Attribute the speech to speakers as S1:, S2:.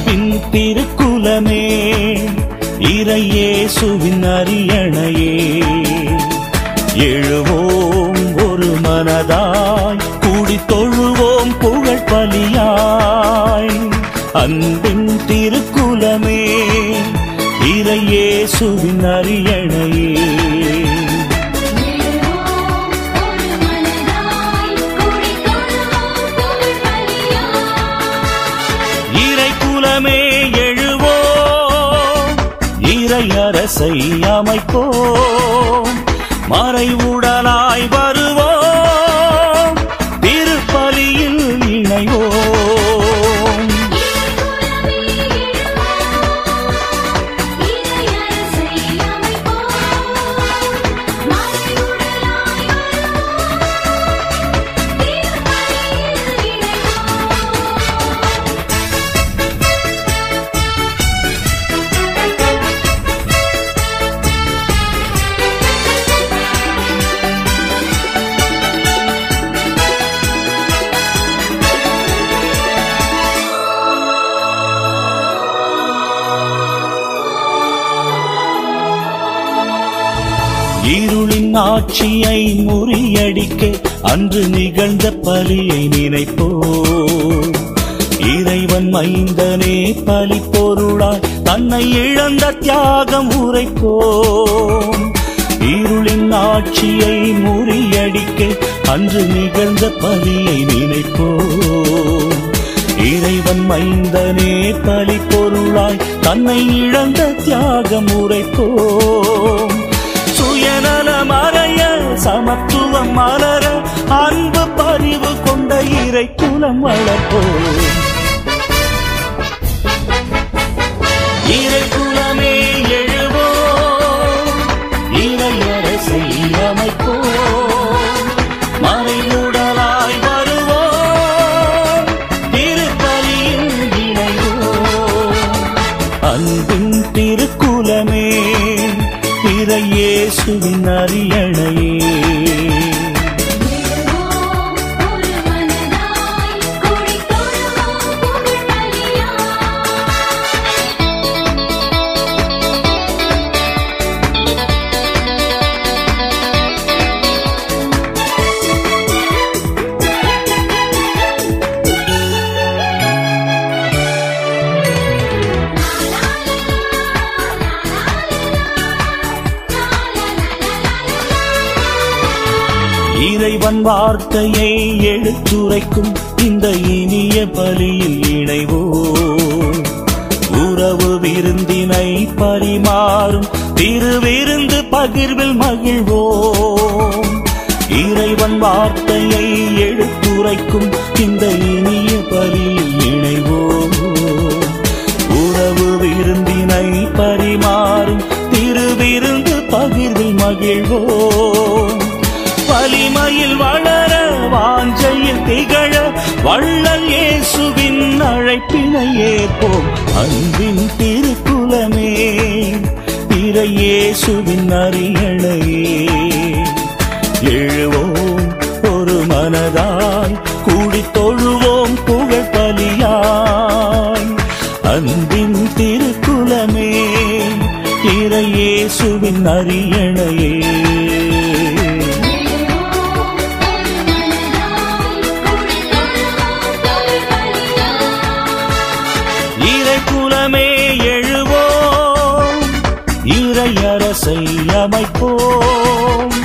S1: அன்பின் திருக்குலமே இறையேசுவின் அரியணையே எழுவோம் ஒரு மனதாய் கூடி தொழுவோம் புகழ் பலியாய் அன்பின் திருக்குலமே இறையேசுவின் அரியணையே
S2: எழுவோம் ஒரு மனதாய் கூடி தொழுவோம் புகழ் பலியாய்
S1: இறை குலமே எழுவோம் இறை அரசை அமைப்போம் மறைவுடலாய் வருவோம் திருப்பலியில் இணைவோம்
S2: இறையரசை அமைப்போம் மறைவுடலாய் வருவோம் திருப்பலியில் இணைவோம்
S1: இருளின் ஆட்சியை முறியடிக்க அன்று நிகழ்ந்த பலியை நினைப்போம் இறைவன் மைந்தனே பலி பொருளாய் தன்னை இழந்த தியாகம் உரைப்போம் இருளின் ஆட்சியை முறியடிக்க அன்று நிகழ்ந்த பலியை நினைப்போம் இறைவன் மைந்தனே பலி பொருளாய் தன்னை இழந்த தியாகம் உரைப்போம் சுயநல மறைய சமத்துவம் மலர அன்பு பரிவு கொண்ட இறை குலம் வளர்ப்போம் இறை குலமே எழுவோம் இறையரசை அமைப்போம் மறைமுடலாய் வருவோம் திருப்பலியில் இணைவோம் அன்பின் திருக்குலமே இறையேசுவின் அரியணையே
S2: எழுவோம் ஒரு மனதாய் கூடி தொழுவோம் புகழ் பலியாய்
S1: இறைவன் வார்த்தையை எடுத்துரைக்கும் இந்த இனிய பலியில் இணைவோம் உறவு விருந்தினை பரிமாறும் திருவிருந்து பகிர்வில் மகிழ்வோம் இறைவன் வார்த்தையை எடுத்துரைக்கும் இந்த இனிய பலியில் இணைவோம் உறவு விருந்தினை பரிமாறும் திருவிருந்து பகிர்வில் மகிழ்வோம் வலிமையில் வளர வாஞ்சையில் திகழ வள்ளல் இயேசுவின் அழைப்பினை ஏற்போம் அன்பின் திருக்குலமே இறையேசுவின் அரியணையே எழுவோம் ஒரு மனதாய் கூடி தொழுவோம் புகழ் பலியாய் அன்பின் திருக்குலமே இறையேசுவின் அரியணையே
S2: எழுவோம் ஒரு மனதாய் கூடி தொழுவோம் புகழ் பலியாய்
S1: இறை குலமே எழுவோம் இறையரசை அமைப்போம்